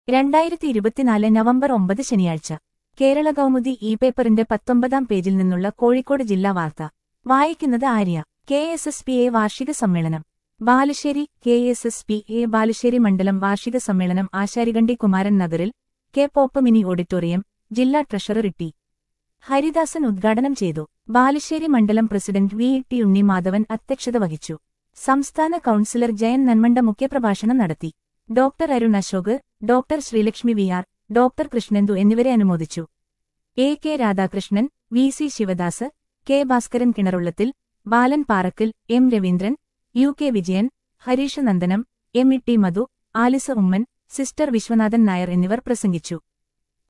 രണ്ടായിരത്തി ഇരുപത്തിനാല് നവംബർ ഒമ്പത് ശനിയാഴ്ച കേരള കൗമുദി ഇ പേപ്പറിന്റെ പത്തൊമ്പതാം പേജിൽ നിന്നുള്ള കോഴിക്കോട് ജില്ലാ വാർത്ത വായിക്കുന്നത് Arya K S S P A വാർഷിക സമ്മേളനം Balussery K S S P A Balussery മണ്ഡലം വാർഷിക സമ്മേളനം ആശാരികണ്ടി കുമാരൻ നഗറിൽ കെ പോപ്പ് മിനി ഓഡിറ്റോറിയം ജില്ലാ ട്രഷറർ ടി ഹരിദാസൻ ഉദ്ഘാടനം ചെയ്തു ബാലുശ്ശേരി മണ്ഡലം president V T Unni Madhavan അധ്യക്ഷത വഹിച്ചു സംസ്ഥാന കൌൺസിലർ ജയൻ നന്മണ്ട മുഖ്യപ്രഭാഷണം നടത്തി doctor Arun Ashok doctor Sreelakshmi V R doctor Krishnendu എന്നിവരെ അനുമോദിച്ചു A K Radhakrishnan V C Sivadas K Bhaskaran കിണറുള്ളത്തിൽ Balan Parakkal M Raveendran U K Vijayan Harish Nandanam M E T Madhu Alisa Oommen sister Viswanathan Nair എന്നിവർ പ്രസംഗിച്ചു